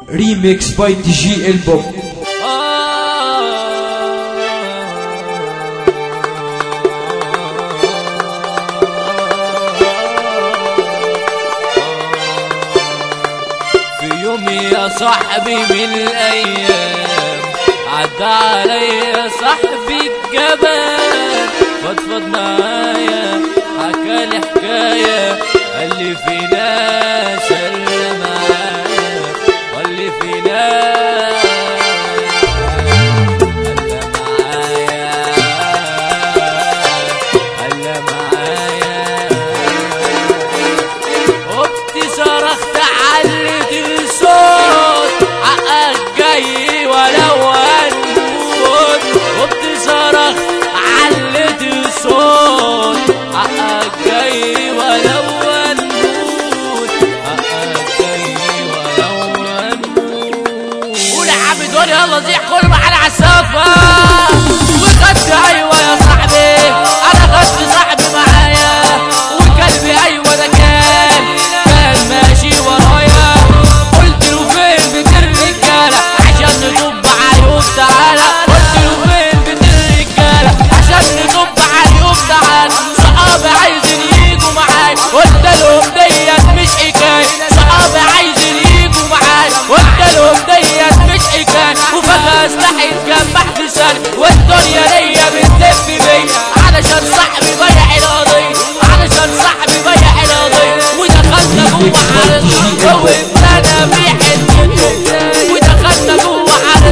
ريميكس باي دي جي البوم في يوم يا صاحبي من الايام عدى عليا صاحبي الجبل فضفض معايا حكالي حكايه قال لي في ناس اللي معايا قال لي في ناس اللي معايا اللي معايا اختي صرخت علت الصوت حقك جاي ولو هنموت اختي صرخت علت الصوت حقك جاي ولو هنموت حقك جاي ولو هنموت قول يا عم دول يلا زيح كل ما على عالسفة وخدت ايوه يا صاحبي انا خدت صاحبي معايا وكلبي ايوه ده كان كان ماشي ورايا قلت له فين بيت الرجاله عشان نطب عيوب تعالى قلت له فين بيت الرجاله عشان نطب عيوب تعالى صحابي عايزين يجوا معايا قلت لهم ديت مش حكايه صحابي عايزين يجوا معايا قلت لهم ديت مش حكايه وفجاه استحيت جنبح في ثانيه والدنيا ليا بتلف بيا علشان صاحبي بيع القضيه علشان صاحبي بيع القضيه ودخلنا جوه على وابتدى بيحن ودخلنا جوه على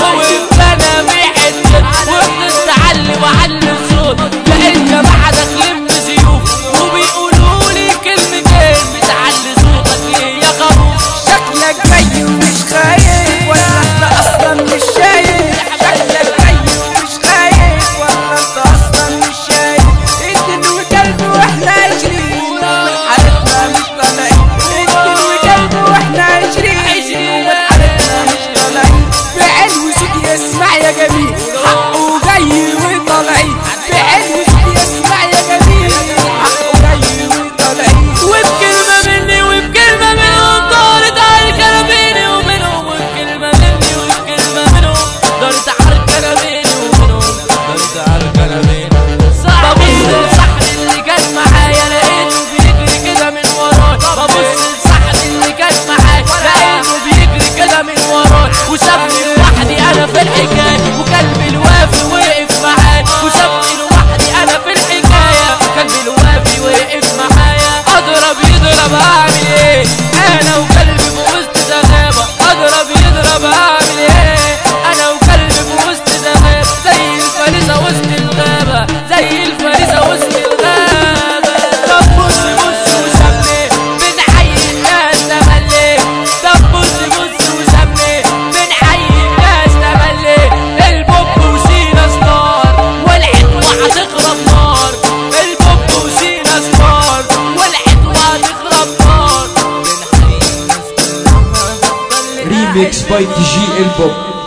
وابتدى بيحن وبنستعلي وعلي الصوت لقيت جماعه داخلين بسيوف وبيقولوا لي كلمتين بتعلي صوتك ليه يا خروف شكلك جاي ومش خايف ولا انت اصلا مش شايف شكلك جاي ومش خايف ولا انت اصلا مش شايف ادن وكلب واحنا عشرين حالتنا مش طالعين ادن وكلب واحنا عشرين حالتنا مش طالعين بعلو صوت يسمع يا جميل حقه جاي وطالعين بعلو صوت يسمع يا جميل حقه جاي وطالعين وبكلمة مني وبكلمة منهم دارت على الكلام بيني وبينهم وبكلمة مني وبكلمة منهم دارت على الكلام بيني وبينهم دارت على الكلام بيني ببص لصاحبي اللي كان معايا لقيته بيجري كده من وراي ببص لصاحبي اللي كان معايا لقيته بيجري كده من وراي وسابني لوحدي انا في الحكايه وكلبي الوافي وقف معايا وسابني لوحدي انا في الحكايه كلبي الوافي وقف معايا اضرب يضرب اعمل ايه انا وكلبي في وسط زغابه اضرب يضرب اعمل ايه انا وكلبي في وسط زغابه زي الفريسه وسط الغابه زي الفريسه وسط الغابه طب بص بص وسمي بنحيي الناس تملي طب بص بص وسمي بنحيي الناس تملي البوب وسينا ستار ولعت وهتخرب نار البوب وسينا ستار ولعت وهتخرب نار بنحيي الناس كلها ريميكس باي دي جي البوم